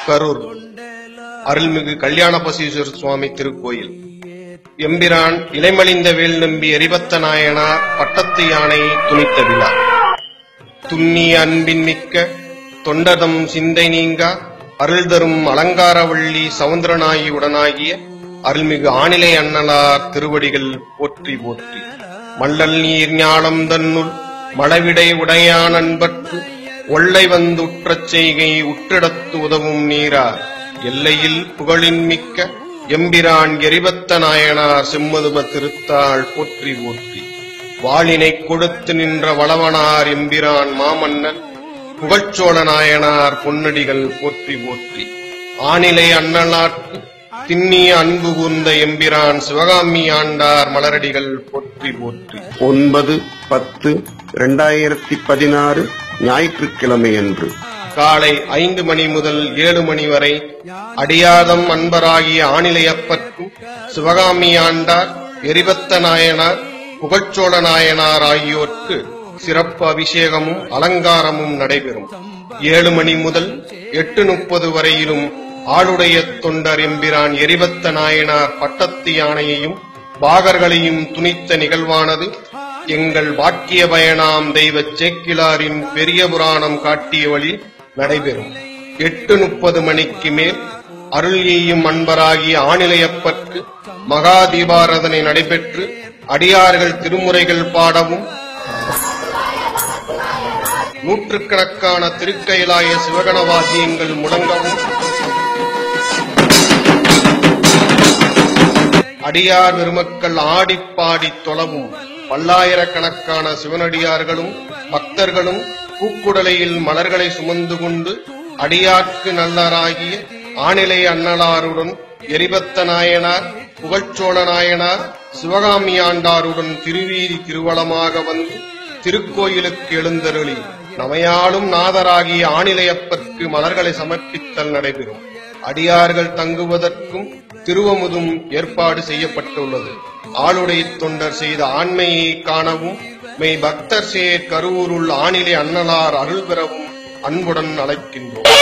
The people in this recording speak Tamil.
கரூர் அருள்மிகு கல்யாண பசீஸ்வரர் சுவாமி திருக்கோயில் எம்பிரான் இலைமலிந்த வேல் நம்பி எரிபத்த நாயனார் பட்டத்து யானையை துணித்த விழா துண்ணிய அன்பின் மிக்க தொண்டதம் சிந்தை நீங்கா அருள் தரும் அலங்காரவள்ளி சவுந்தரநாயகி உடனாகிய அருள்மிகு ஆணிலை அண்ணலார் திருவடிகள் போற்றி போற்றி மல்லல் நீர் ஞானம் தன்னுள் மழவிடை உடையான் அன்பர்க்கு ஒல்லை வந்துற்றச் செய்கை உற்றிடத்து உதவும் நீரார் எல்லையில் புகழின் மிக்க எம்பிரான் எரிபத்த நாயனார் செம்மதும திருத்தாள் போற்றி போற்றி வாளினைக் கொடுத்து நின்ற வளவனார் எம்பிரான் மாமன்னன் புகழ்ச்சோழ நாயனார் பொன்னடிகள் போற்றி போற்றி ஆணிலை அண்ணலாற்கு திண்ணிய அன்பு கூர்ந்த எம்பிரான் சிவகாமி ஆண்டார் மலரடிகள் போற்றி போற்றி ஒன்பது பத்து இரண்டாயிரத்தி பதினாறு ஞாயிற்றுக்கிழமையன்று காலை ஐந்து மணி முதல் ஏழு மணி வரை அடியாதம் அன்பராகிய ஆணிலையப்பர்க்கும் சிவகாமி ஆண்டார் எரிபத்த நாயனார் புகழ்ச்சோழ நாயனார் ஆகியோர்க்கு சிறப்பு அபிஷேகமும் அலங்காரமும் நடைபெறும் ஏழு மணி முதல் எட்டு முப்பது வரையிலும் ஆளுடைய தொண்டர் எம்பிரான் எரிபத்த நாயனார் பட்டத்து யானையையும் பாகர்களையும் துணித்த நிகழ்வானது எங்கள் வாக்கிய பயனாம் தெய்வ சேக்கிலாரின் பெரிய புராணம் காட்டிய வழி நடைபெறும் எட்டு முப்பது மணிக்கு மேல் அருள் எய்யும் அன்பராகிய ஆணிலையப்பற்கு மகா தீபாராதனை நடைபெற்று அடியார்கள் திருமுறைகள் பாடவும் நூற்றுக்கணக்கான திருக்கைலாய சிவகண வாத்தியங்கள் முழங்கவும் அடியார் பெருமக்கள் ஆடிப்பாடி தொழவும் பல்லாயிரக்கணக்கான சிவனடியார்களும் பக்தர்களும் பூக்குடலையில் மலர்களை சுமந்து கொண்டு அடியார்க்கு நல்லராகிய ஆணிலை அண்ணலாருடன் எரிபத்த நாயனார் புகழ்ச்சோழ நாயனார் சிவகாமி ஆண்டாருடன் திருவீதி திருவளமாக வந்து திருக்கோயிலுக்கு எழுந்தருளி நமையாளும் நாதராகிய ஆணிலையப்பற்கு மலர்களை சமர்ப்பித்தல் நடைபெறும் அடியார்கள் தங்குவதற்கும் திருவமுதும் ஏற்பாடு செய்யப்பட்டுள்ளது ஆளுடைய தொண்டர் செய்த ஆண்மையை காணவும் மெய் பக்தர் சேர் கருவூருள் ஆணிலை அண்ணலார் அருள் பெறவும் அன்புடன் அழைக்கின்றோம்